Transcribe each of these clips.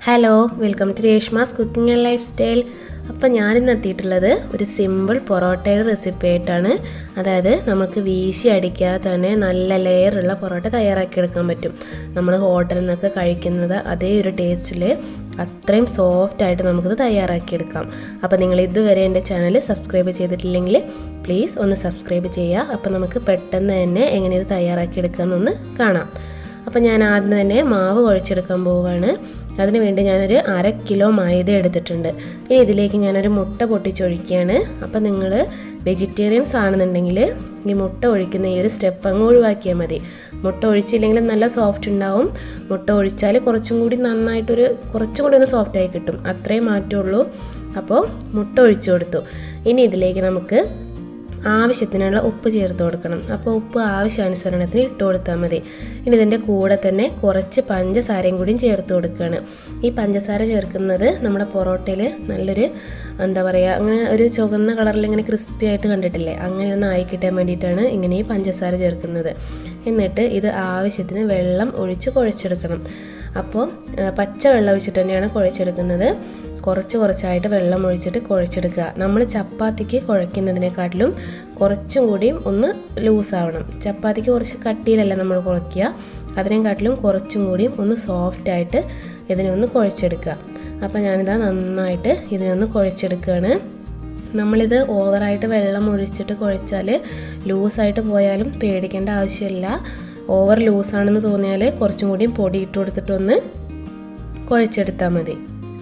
hello welcome to Reshma's cooking and lifestyle അപ്പോൾ ഞാനിന്ന് എത്തിയിട്ടുള്ളത് ഒരു സിമ്പിൾ പൊറോട്ടയുടെ റെസിപ്പി ആയിട്ടാണ് അതായത് നമുക്ക് വീശി അടിക്കാതെ തന്നെ നല്ല ലെയറുള്ള പൊറോട്ട തയ്യാറാക്കിയെടുക്കാൻ പറ്റും നമ്മൾ ഹോട്ടലിൽ നിന്നൊക്കെ കഴിക്കുന്നത് അതേ ഒരു ടേസ്റ്റിൽ അത്രയും സോഫ്റ്റ് ആയിട്ട് നമുക്കിത് തയ്യാറാക്കിയെടുക്കാം അപ്പോൾ നിങ്ങൾ ഇതുവരെ എൻ്റെ ചാനൽ സബ്സ്ക്രൈബ് ചെയ്തിട്ടില്ലെങ്കിൽ പ്ലീസ് ഒന്ന് സബ്സ്ക്രൈബ് ചെയ്യുക അപ്പോൾ നമുക്ക് പെട്ടെന്ന് തന്നെ എങ്ങനെ ഇത് തയ്യാറാക്കിയെടുക്കാമെന്നൊന്ന് കാണാം അപ്പോൾ ഞാൻ ആദ്യം തന്നെ മാവ് കുഴച്ചെടുക്കാൻ പോവുകയാണ് അതിന് വേണ്ടി ഞാനൊരു അര കിലോ മൈദ എടുത്തിട്ടുണ്ട് ഇനി ഇതിലേക്ക് ഞാനൊരു മുട്ട പൊട്ടിച്ചൊഴിക്കുകയാണ് അപ്പോൾ നിങ്ങൾ വെജിറ്റേറിയൻസ് ആണെന്നുണ്ടെങ്കിൽ ഈ മുട്ട ഒഴിക്കുന്ന ഈ ഒരു സ്റ്റെപ്പ് അങ്ങ് ഒഴിവാക്കിയാൽ മതി മുട്ട ഒഴിച്ചില്ലെങ്കിൽ നല്ല സോഫ്റ്റ് ഉണ്ടാവും മുട്ട ഒഴിച്ചാൽ കുറച്ചും കൂടി നന്നായിട്ടൊരു കുറച്ചും കൂടി ഒന്ന് സോഫ്റ്റായി കിട്ടും അത്രയും മാറ്റമുള്ളൂ അപ്പോൾ മുട്ട ഒഴിച്ചു കൊടുത്തു ഇനി ഇതിലേക്ക് നമുക്ക് ആവശ്യത്തിനുള്ള ഉപ്പ് ചേർത്ത് കൊടുക്കണം അപ്പോൾ ഉപ്പ് ആവശ്യാനുസരണത്തിന് ഇട്ട് കൊടുത്താൽ മതി ഇനി ഇതിൻ്റെ കൂടെ തന്നെ കുറച്ച് പഞ്ചസാരയും കൂടിയും ചേർത്ത് കൊടുക്കുകയാണ് ഈ പഞ്ചസാര ചേർക്കുന്നത് നമ്മുടെ പൊറോട്ടയിൽ നല്ലൊരു എന്താ പറയുക അങ്ങനെ ഒരു ചുവന്ന കളറിൽ ഇങ്ങനെ ക്രിസ്പി ആയിട്ട് കണ്ടിട്ടില്ലേ അങ്ങനെ ഒന്ന് ആയി കിട്ടാൻ വേണ്ടിയിട്ടാണ് ഇങ്ങനെ ഈ പഞ്ചസാര ചേർക്കുന്നത് എന്നിട്ട് ഇത് ആവശ്യത്തിന് വെള്ളം ഒഴിച്ച് കുഴച്ചെടുക്കണം അപ്പോൾ പച്ച വെള്ളം ഒഴിച്ചിട്ട് തന്നെയാണ് കുഴച്ചെടുക്കുന്നത് കുറച്ച് കുറച്ചായിട്ട് വെള്ളം ഒഴിച്ചിട്ട് കുഴച്ചെടുക്കുക നമ്മൾ ചപ്പാത്തിക്ക് കുഴയ്ക്കുന്നതിനെക്കാട്ടിലും കുറച്ചും കൂടിയും ഒന്ന് ലൂസാവണം ചപ്പാത്തിക്ക് കുറച്ച് കട്ടിയിലല്ല നമ്മൾ കുഴയ്ക്കുക അതിനെക്കാട്ടിലും കുറച്ചും കൂടിയും ഒന്ന് സോഫ്റ്റായിട്ട് ഇതിനൊന്ന് കുഴച്ചെടുക്കുക അപ്പോൾ ഞാനിതാ നന്നായിട്ട് ഇതിനൊന്ന് കുഴച്ചെടുക്കുകയാണ് നമ്മളിത് ഓവറായിട്ട് വെള്ളം ഒഴിച്ചിട്ട് കുഴച്ചാൽ ലൂസായിട്ട് പോയാലും പേടിക്കേണ്ട ആവശ്യമില്ല ഓവർ ലൂസാണെന്ന് തോന്നിയാൽ കുറച്ചും കൂടിയും പൊടി ഇട്ട് കൊടുത്തിട്ടൊന്ന് കുഴച്ചെടുത്താൽ മതി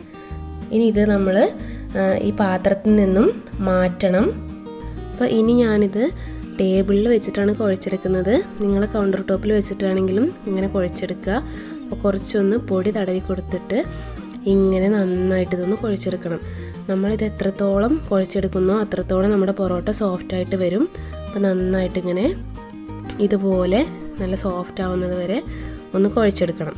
ഇനി ഇത് നമ്മൾ ഈ പാത്രത്തിൽ നിന്നും മാറ്റണം അപ്പോൾ ഇനി ഞാനിത് ടേബിളിൽ വെച്ചിട്ടാണ് കുഴച്ചെടുക്കുന്നത് നിങ്ങൾ കൗണ്ടർ ടോപ്പിൽ വെച്ചിട്ടാണെങ്കിലും ഇങ്ങനെ കുഴച്ചെടുക്കുക അപ്പോൾ കുറച്ചൊന്ന് പൊടി തടവി കൊടുത്തിട്ട് ഇങ്ങനെ നന്നായിട്ട് ഇതൊന്ന് കുഴച്ചെടുക്കണം നമ്മളിത് എത്രത്തോളം കുഴച്ചെടുക്കുന്നോ അത്രത്തോളം നമ്മുടെ പൊറോട്ട സോഫ്റ്റായിട്ട് വരും അപ്പോൾ നന്നായിട്ട് ഇങ്ങനെ ഇതുപോലെ നല്ല സോഫ്റ്റ് ആവുന്നത് വരെ ഒന്ന് കുഴച്ചെടുക്കണം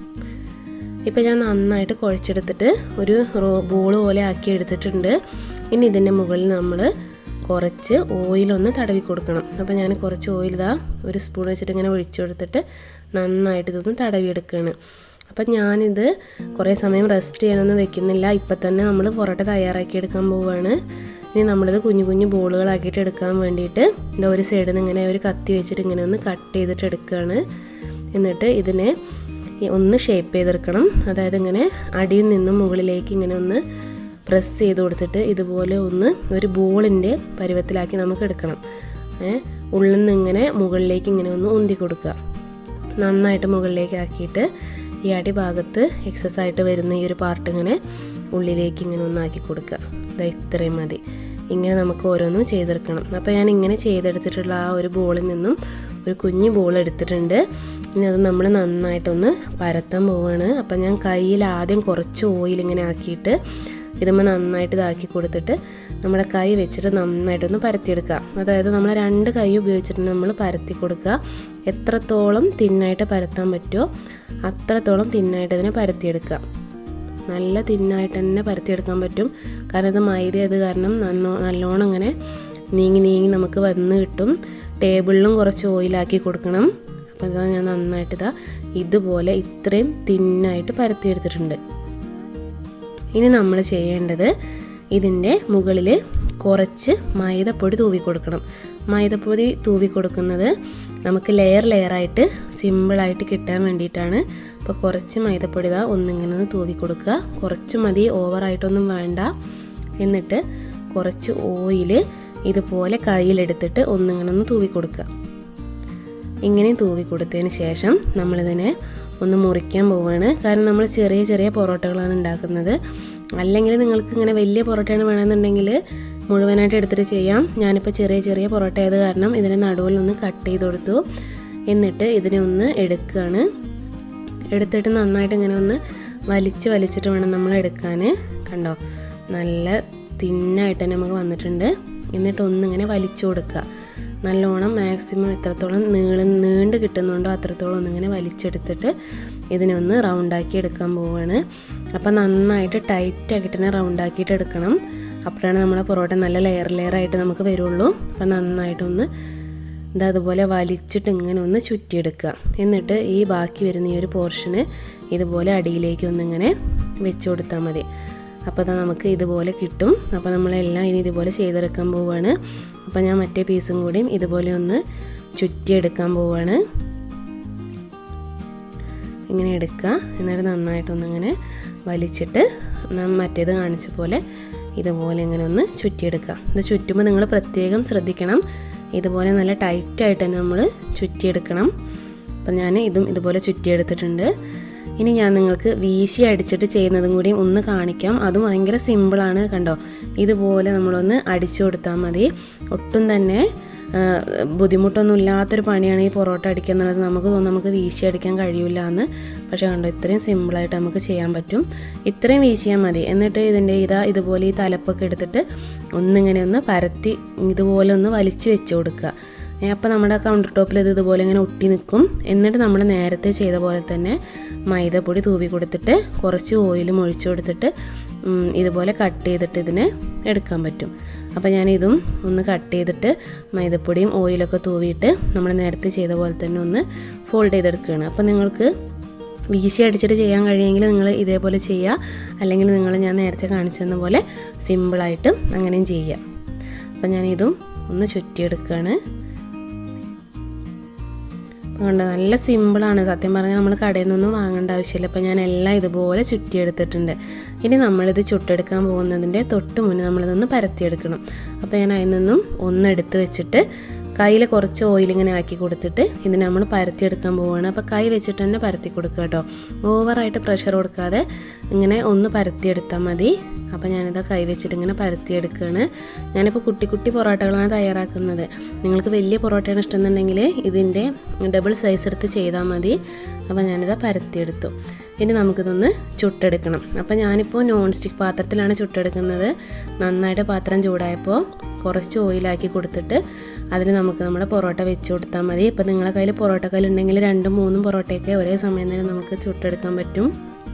ഇപ്പം ഞാൻ നന്നായിട്ട് കുഴച്ചെടുത്തിട്ട് ഒരു ബോൾ പോലെ ആക്കി എടുത്തിട്ടുണ്ട് ഇനി ഇതിൻ്റെ മുകളിൽ നമ്മൾ കുറച്ച് ഓയിലൊന്ന് തടവി കൊടുക്കണം അപ്പോൾ ഞാൻ കുറച്ച് ഓയിൽ ഇതാ ഒരു സ്പൂൺ വെച്ചിട്ട് ഇങ്ങനെ ഒഴിച്ചു കൊടുത്തിട്ട് നന്നായിട്ട് ഇതൊന്ന് തടവി എടുക്കുകയാണ് അപ്പം ഞാനിത് കുറേ സമയം റെസ്റ്റ് ചെയ്യാനൊന്നും വെക്കുന്നില്ല ഇപ്പം തന്നെ നമ്മൾ പൊറോട്ട തയ്യാറാക്കി എടുക്കാൻ പോവുകയാണ് ഇനി നമ്മളിത് കുഞ്ഞു കുഞ്ഞു ബോളുകളാക്കിയിട്ട് എടുക്കാൻ വേണ്ടിയിട്ട് എന്താ ഒരു സൈഡിൽ നിന്ന് ഇങ്ങനെ ഒരു കത്തി വെച്ചിട്ട് ഇങ്ങനെ ഒന്ന് കട്ട് ചെയ്തിട്ട് എടുക്കുകയാണ് എന്നിട്ട് ഇതിനെ ഒന്ന് ഷേപ്പ് ചെയ്തെടുക്കണം അതായത് ഇങ്ങനെ അടിയിൽ നിന്നും മുകളിലേക്ക് ഇങ്ങനെ ഒന്ന് പ്രസ് ചെയ്ത് കൊടുത്തിട്ട് ഇതുപോലെ ഒന്ന് ഒരു ബോളിൻ്റെ പരുവത്തിലാക്കി നമുക്ക് എടുക്കണം ഉള്ളിൽ നിന്ന് ഇങ്ങനെ മുകളിലേക്ക് ഇങ്ങനെ ഒന്ന് ഉന്തി കൊടുക്കുക നന്നായിട്ട് മുകളിലേക്ക് ആക്കിയിട്ട് ഈ അടിഭാഗത്ത് എക്സസ് ആയിട്ട് വരുന്ന ഈ ഒരു പാർട്ട് ഇങ്ങനെ ഉള്ളിലേക്ക് ഇങ്ങനെ ഒന്നാക്കി കൊടുക്കുക ഇതാ ഇത്രയും മതി ഇങ്ങനെ നമുക്ക് ഓരോന്നും ചെയ്തെടുക്കണം അപ്പോൾ ഞാൻ ഇങ്ങനെ ചെയ്തെടുത്തിട്ടുള്ള ആ ഒരു ബോളിൽ നിന്നും ഒരു കുഞ്ഞു ബോൾ എടുത്തിട്ടുണ്ട് ഇനി അത് നമ്മൾ നന്നായിട്ടൊന്ന് പരത്താൻ പോവുകയാണ് അപ്പം ഞാൻ കയ്യിൽ ആദ്യം കുറച്ച് ഓയിൽ ഇങ്ങനെ ആക്കിയിട്ട് ഇതുമ്പോൾ നന്നായിട്ട് ഇതാക്കി കൊടുത്തിട്ട് നമ്മുടെ കൈ വെച്ചിട്ട് നന്നായിട്ടൊന്ന് പരത്തിയെടുക്കുക അതായത് നമ്മൾ രണ്ട് കൈ ഉപയോഗിച്ചിട്ട് നമ്മൾ പരത്തി കൊടുക്കുക എത്രത്തോളം തിന്നായിട്ട് പരത്താൻ പറ്റുമോ അത്രത്തോളം തിന്നായിട്ട് ഇതിനെ പരത്തിയെടുക്കുക നല്ല തിന്നായിട്ട് തന്നെ പരത്തിയെടുക്കാൻ പറ്റും കാരണം ഇത് മൈദ അത് കാരണം നന്നോ നല്ലോണം ഇങ്ങനെ നീങ്ങി നീങ്ങി നമുക്ക് വന്ന് കിട്ടും ടേബിളിലും കുറച്ച് ഓയിലാക്കി കൊടുക്കണം അപ്പോൾ ഇതാ ഞാൻ നന്നായിട്ട് ഇതാ ഇതുപോലെ ഇത്രയും തിന്നായിട്ട് പരത്തിയെടുത്തിട്ടുണ്ട് ഇനി നമ്മൾ ചെയ്യേണ്ടത് ഇതിൻ്റെ മുകളിൽ കുറച്ച് മൈദപ്പൊടി തൂവി കൊടുക്കണം മൈദപ്പൊടി തൂവി കൊടുക്കുന്നത് നമുക്ക് ലെയർ ലെയറായിട്ട് സിമ്പിളായിട്ട് കിട്ടാൻ വേണ്ടിയിട്ടാണ് അപ്പോൾ കുറച്ച് മൈദപ്പൊടി ഇതാ ഒന്നിങ്ങനെ ഒന്ന് തൂവി കൊടുക്കുക കുറച്ച് മതി ഓവറായിട്ടൊന്നും വേണ്ട എന്നിട്ട് കുറച്ച് ഓയിൽ ഇതുപോലെ കയ്യിലെടുത്തിട്ട് ഒന്നിങ്ങനെ ഒന്ന് തൂവി കൊടുക്കുക ഇങ്ങനെ തൂവി കൊടുത്തതിന് ശേഷം നമ്മളിതിനെ ഒന്ന് മുറിക്കാൻ പോവുകയാണ് കാരണം നമ്മൾ ചെറിയ ചെറിയ പൊറോട്ടകളാണ് ഉണ്ടാക്കുന്നത് അല്ലെങ്കിൽ നിങ്ങൾക്ക് ഇങ്ങനെ വലിയ പൊറോട്ടയാണ് വേണമെന്നുണ്ടെങ്കിൽ മുഴുവനായിട്ട് എടുത്തിട്ട് ചെയ്യാം ഞാനിപ്പോൾ ചെറിയ ചെറിയ പൊറോട്ട ആയത് കാരണം ഇതിനെ നടുവിൽ ഒന്ന് കട്ട് ചെയ്ത് കൊടുത്തു എന്നിട്ട് ഇതിനെ ഒന്ന് എടുക്കുകയാണ് എടുത്തിട്ട് നന്നായിട്ട് ഇങ്ങനെ ഒന്ന് വലിച്ച് വലിച്ചിട്ട് വേണം നമ്മൾ എടുക്കാൻ കണ്ടോ നല്ല തിന്നായിട്ട് തന്നെ നമുക്ക് വന്നിട്ടുണ്ട് എന്നിട്ട് ഒന്നിങ്ങനെ വലിച്ചു കൊടുക്കുക നല്ലോണം മാക്സിമം എത്രത്തോളം നീള നീണ്ട് കിട്ടുന്നുണ്ടോ അത്രത്തോളം ഒന്നിങ്ങനെ വലിച്ചെടുത്തിട്ട് ഇതിനെ ഒന്ന് റൗണ്ടാക്കി എടുക്കാൻ പോവുകയാണ് അപ്പോൾ നന്നായിട്ട് ടൈറ്റ് ആക്കിയിട്ട് തന്നെ റൗണ്ടാക്കിയിട്ട് എടുക്കണം അപ്പോഴാണ് നമ്മളെ പൊറോട്ട നല്ല ലെയർ ലെയർ ആയിട്ട് നമുക്ക് വരുള്ളൂ അപ്പോൾ നന്നായിട്ടൊന്ന് ഇത് അതുപോലെ വലിച്ചിട്ട് ഇങ്ങനെ ഒന്ന് ചുറ്റിയെടുക്കുക എന്നിട്ട് ഈ ബാക്കി വരുന്ന ഈ ഒരു പോർഷന് ഇതുപോലെ അടിയിലേക്ക് ഒന്നിങ്ങനെ വെച്ച് കൊടുത്താൽ മതി അപ്പോൾ അത് നമുക്ക് ഇതുപോലെ കിട്ടും അപ്പോൾ നമ്മളെല്ലാം ഇനി ഇതുപോലെ ചെയ്തെടുക്കാൻ പോവുകയാണ് അപ്പോൾ ഞാൻ മറ്റേ പീസും കൂടിയും ഇതുപോലെ ഒന്ന് ചുറ്റിയെടുക്കാൻ പോവുകയാണ് ഇങ്ങനെ എടുക്കുക എന്നിട്ട് നന്നായിട്ടൊന്നിങ്ങനെ വലിച്ചിട്ട് നാം മറ്റേത് കാണിച്ച പോലെ ഇതുപോലെ ഇങ്ങനെ ഒന്ന് ചുറ്റിയെടുക്കുക ഇത് ചുറ്റുമ്പോൾ നിങ്ങൾ പ്രത്യേകം ശ്രദ്ധിക്കണം ഇതുപോലെ നല്ല ടൈറ്റായിട്ട് തന്നെ നമ്മൾ ചുറ്റിയെടുക്കണം അപ്പം ഞാൻ ഇതും ഇതുപോലെ ചുറ്റിയെടുത്തിട്ടുണ്ട് ഇനി ഞാൻ നിങ്ങൾക്ക് വീശി അടിച്ചിട്ട് ചെയ്യുന്നതും കൂടി ഒന്ന് കാണിക്കാം അതും ഭയങ്കര സിമ്പിളാണ് കണ്ടോ ഇതുപോലെ നമ്മളൊന്ന് അടിച്ചു കൊടുത്താൽ മതി ഒട്ടും തന്നെ ആ, ബുദ്ധിമുട്ടൊന്നും ഇല്ലാത്തൊരു പണിയാണ് ഈ പൊറോട്ട അടിക്കുക എന്നുള്ളത് നമുക്ക് തോന്നും നമുക്ക് വീശി അടിക്കാൻ കഴിയില്ല എന്ന് പക്ഷേ കണ്ടോ ഇത്രയും സിമ്പിളായിട്ട് നമുക്ക് ചെയ്യാൻ പറ്റും ഇത്രയും വീശിയാൽ മതി എന്നിട്ട് ഇതിൻ്റെ ഇതാ ഇതുപോലെ ഈ തലപ്പൊക്കെ എടുത്തിട്ട് ഒന്നിങ്ങനെ ഒന്ന് പരത്തി ഇതുപോലെ ഒന്ന് വലിച്ചു വെച്ച് കൊടുക്കുക അപ്പോൾ നമ്മുടെ കൗണ്ടർ ടോപ്പിൽ ഇത് ഇതുപോലെ ഇങ്ങനെ ഒട്ടി നിൽക്കും എന്നിട്ട് നമ്മൾ നേരത്തെ ചെയ്ത പോലെ തന്നെ മൈദപ്പൊടി തൂവി കൊടുത്തിട്ട് കുറച്ച് ഓയിലും ഒഴിച്ചു കൊടുത്തിട്ട് ഉം, ഇതുപോലെ കട്ട് ചെയ്തിട്ട് ഇതിനെ എടുക്കാൻ പറ്റും അപ്പോൾ ഞാനിതും ഒന്ന് കട്ട് ചെയ്തിട്ട് മൈദപ്പൊടിയും ഓയിലൊക്കെ തൂവിയിട്ട് നമ്മൾ നേരത്തെ ചെയ്ത പോലെ തന്നെ ഒന്ന് ഫോൾഡ് ചെയ്തെടുക്കുകയാണ് അപ്പോൾ നിങ്ങൾക്ക് വീശി അടിച്ചിട്ട് ചെയ്യാൻ കഴിയുമെങ്കിൽ നിങ്ങൾ ഇതേപോലെ ചെയ്യുക അല്ലെങ്കിൽ നിങ്ങൾ ഞാൻ നേരത്തെ കാണിച്ചെന്ന പോലെ സിമ്പിളായിട്ട് അങ്ങനെയും ചെയ്യുക അപ്പോൾ ഞാനിതും ഒന്ന് ചുറ്റിയെടുക്കുകയാണ് കണ്ടോ നല്ല സിമ്പിളാണ് സത്യം പറഞ്ഞാൽ നമ്മൾ കടയിൽ നിന്നൊന്നും വാങ്ങേണ്ട ആവശ്യമില്ല അപ്പോൾ ഞാൻ എല്ലാം ഇതുപോലെ ചുറ്റിയെടുത്തിട്ടുണ്ട് ഇനി നമ്മളിത് ചുട്ടെടുക്കാൻ പോകുന്നതിൻ്റെ തൊട്ട് മുന്നേ നമ്മളിതൊന്ന് പരത്തിയെടുക്കണം അപ്പോൾ ഞാൻ അതിൽ നിന്നും ഒന്നെടുത്ത് വെച്ചിട്ട് കയ്യിൽ കുറച്ച് ഓയിൽ ഇങ്ങനെ ആക്കി കൊടുത്തിട്ട് ഇതിനെ നമ്മൾ പരത്തിയെടുക്കാൻ പോവുകയാണ് അപ്പോൾ കൈ വെച്ചിട്ട് തന്നെ പരത്തി കൊടുക്കുക കേട്ടോ ഓവറായിട്ട് പ്രഷർ കൊടുക്കാതെ ഇങ്ങനെ ഒന്ന് പരത്തിയെടുത്താൽ മതി അപ്പോൾ ഞാനിത് കൈ വെച്ചിട്ട് ഇങ്ങനെ പരത്തിയെടുക്കുകയാണ് ഞാനിപ്പോൾ കുട്ടി കുട്ടി പൊറോട്ടകളാണ് തയ്യാറാക്കുന്നത് നിങ്ങൾക്ക് വലിയ പൊറോട്ടയാണ് ഇഷ്ടമെന്നുണ്ടെങ്കിൽ ഇതിൻ്റെ ഡബിൾ സൈസ് എടുത്ത് ചെയ്താൽ മതി അപ്പോൾ ഞാനിത് പരത്തിയെടുത്തു ഇനി നമുക്കിതൊന്ന് ചുട്ടെടുക്കണം അപ്പോൾ ഞാനിപ്പോൾ നോൺ സ്റ്റിക്ക് പാത്രത്തിലാണ് ചുട്ടെടുക്കുന്നത് നന്നായിട്ട് പാത്രം ചൂടായപ്പോൾ കുറച്ച് ഓയിലാക്കി കൊടുത്തിട്ട് അതിൽ നമുക്ക് നമ്മുടെ പൊറോട്ട വെച്ച് കൊടുത്താൽ മതി ഇപ്പോൾ നിങ്ങളുടെ കയ്യിൽ പൊറോട്ട കല്ലുണ്ടെങ്കിൽ രണ്ടും മൂന്നും പൊറോട്ടയൊക്കെ ഒരേ സമയം തന്നെ നമുക്ക് ചുട്ടെടുക്കാൻ പറ്റും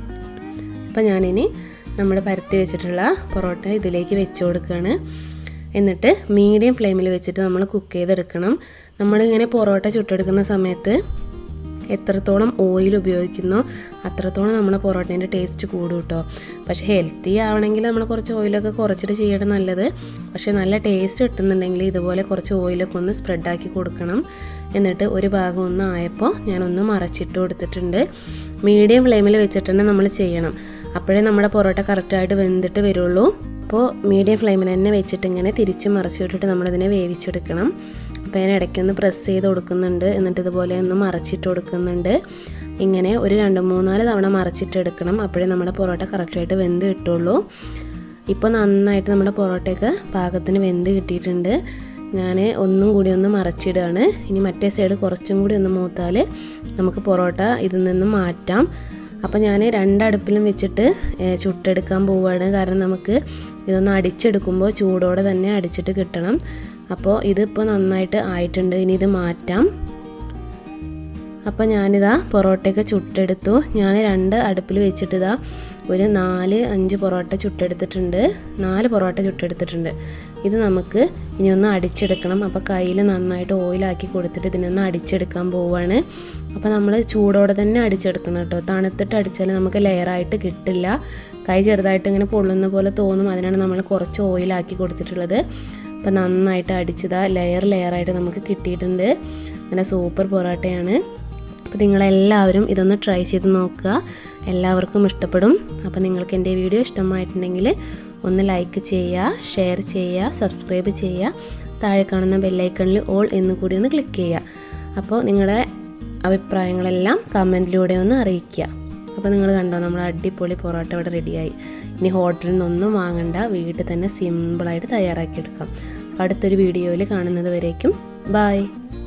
അപ്പോൾ ഞാനിനി നമ്മൾ പരത്തി വെച്ചിട്ടുള്ള പൊറോട്ട ഇതിലേക്ക് വെച്ച് കൊടുക്കുകയാണ് എന്നിട്ട് മീഡിയം ഫ്ലെയിമിൽ വെച്ചിട്ട് നമ്മൾ കുക്ക് ചെയ്തെടുക്കണം നമ്മളിങ്ങനെ പൊറോട്ട ചുട്ടെടുക്കുന്ന സമയത്ത് എത്രത്തോളം ഓയിൽ ഉപയോഗിക്കുന്നോ അത്രത്തോളം നമ്മളെ പൊറോട്ടേൻ്റെ ടേസ്റ്റ് കൂടും കേട്ടോ പക്ഷേ ഹെൽത്തി ആവണമെങ്കിൽ നമ്മൾ കുറച്ച് ഓയിലൊക്കെ കുറച്ചിട്ട് ചെയ്യണം നല്ലത് പക്ഷേ നല്ല ടേസ്റ്റ് കിട്ടുന്നുണ്ടെങ്കിൽ ഇതുപോലെ കുറച്ച് ഓയിലൊക്കെ ഒന്ന് സ്പ്രെഡാക്കി കൊടുക്കണം എന്നിട്ട് ഒരു ഭാഗം ഒന്ന് ആയപ്പോൾ ഞാനൊന്ന് മറച്ചിട്ട് കൊടുത്തിട്ടുണ്ട് മീഡിയം ഫ്ലെയിമിൽ വെച്ചിട്ട് തന്നെ നമ്മൾ ചെയ്യണം അപ്പോഴേ നമ്മുടെ പൊറോട്ട കറക്റ്റായിട്ട് വെന്തിട്ട് വരുള്ളൂ അപ്പോൾ മീഡിയം ഫ്ലെയിമിൽ തന്നെ വെച്ചിട്ട് ഇങ്ങനെ തിരിച്ച് മറിച്ച് വിട്ടിട്ട് നമ്മളിതിനെ വേവിച്ചെടുക്കണം അപ്പോൾ ഞാൻ ഇടയ്ക്കൊന്ന് പ്രസ് ചെയ്ത് കൊടുക്കുന്നുണ്ട് എന്നിട്ട് ഇതുപോലെ ഒന്ന് മറച്ചിട്ട് കൊടുക്കുന്നുണ്ട് ഇങ്ങനെ ഒരു രണ്ട് മൂന്നാല് തവണ മറച്ചിട്ട് എടുക്കണം അപ്പോഴേ നമ്മുടെ പൊറോട്ട കറക്റ്റായിട്ട് വെന്ത് കിട്ടുള്ളൂ ഇപ്പോൾ നന്നായിട്ട് നമ്മുടെ പൊറോട്ടയൊക്കെ പാകത്തിന് വെന്ത് കിട്ടിയിട്ടുണ്ട് ഞാൻ ഒന്നും കൂടി ഒന്ന് മറച്ചിടുകയാണ് ഇനി മറ്റേ സൈഡ് കുറച്ചും കൂടി ഒന്ന് മൂത്താൽ നമുക്ക് പൊറോട്ട ഇതിൽ നിന്ന് മാറ്റാം അപ്പോൾ ഞാൻ രണ്ടടുപ്പിലും വെച്ചിട്ട് ഏഹ്, ചുട്ടെടുക്കാൻ പോവുകയാണ് കാരണം നമുക്ക് ഇതൊന്ന് അടിച്ചെടുക്കുമ്പോൾ ചൂടോടെ തന്നെ അടിച്ചിട്ട് കിട്ടണം അപ്പോൾ ഇതിപ്പോൾ നന്നായിട്ട് ആയിട്ടുണ്ട് ഇനി ഇത് മാറ്റാം അപ്പോൾ ഞാനിതാ പൊറോട്ടയൊക്കെ ചുട്ടെടുത്തു ഞാൻ രണ്ട് അടുപ്പിൽ വെച്ചിട്ടിതാ ഒരു നാല് അഞ്ച് പൊറോട്ട ചുട്ടെടുത്തിട്ടുണ്ട് നാല് പൊറോട്ട ചുട്ടെടുത്തിട്ടുണ്ട് ഇത് നമുക്ക് ഇനി ഒന്ന് അടിച്ചെടുക്കണം അപ്പോൾ കയ്യിൽ നന്നായിട്ട് ഓയിലാക്കി കൊടുത്തിട്ട് ഇതിനൊന്ന് അടിച്ചെടുക്കാൻ പോവുകയാണ് അപ്പോൾ നമ്മൾ ചൂടോടെ തന്നെ അടിച്ചെടുക്കണം കേട്ടോ തണുത്തിട്ട് അടിച്ചാൽ നമുക്ക് ലെയറായിട്ട് കിട്ടില്ല കൈ ചെറുതായിട്ട് ഇങ്ങനെ പൊള്ളുന്ന പോലെ തോന്നും അതിനാണ് നമ്മൾ കുറച്ച് ഓയിലാക്കി കൊടുത്തിട്ടുള്ളത് അപ്പോൾ നന്നായിട്ട് അടിച്ചതാ ലെയർ ലെയറായിട്ട് നമുക്ക് കിട്ടിയിട്ടുണ്ട് നല്ല സൂപ്പർ പൊറോട്ടയാണ് അപ്പോൾ നിങ്ങളെല്ലാവരും ഇതൊന്ന് ട്രൈ ചെയ്ത് നോക്കുക എല്ലാവർക്കും ഇഷ്ടപ്പെടും അപ്പോൾ നിങ്ങൾക്ക് എൻ്റെ വീഡിയോ ഇഷ്ടമായിട്ടുണ്ടെങ്കിൽ ഒന്ന് ലൈക്ക് ചെയ്യുക ഷെയർ ചെയ്യുക സബ്സ്ക്രൈബ് ചെയ്യുക താഴെ കാണുന്ന ബെല്ലൈക്കണിൽ ഓൾ എന്ന് കൂടി ഒന്ന് ക്ലിക്ക് ചെയ്യുക അപ്പോൾ നിങ്ങളുടെ അഭിപ്രായങ്ങളെല്ലാം കമൻറ്റിലൂടെ ഒന്ന് അറിയിക്കുക അപ്പോൾ നിങ്ങൾ കണ്ടോ നമ്മൾ അടിപൊളി പൊറോട്ട ഇവിടെ റെഡിയായി ഇനി ഹോട്ടലിൽ നിന്നൊന്നും വാങ്ങണ്ട വീട്ടിൽ തന്നെ സിമ്പിളായിട്ട് തയ്യാറാക്കിയെടുക്കാം അപ്പോൾ അടുത്തൊരു വീഡിയോയിൽ കാണുന്നത് വരേക്കും ബായ്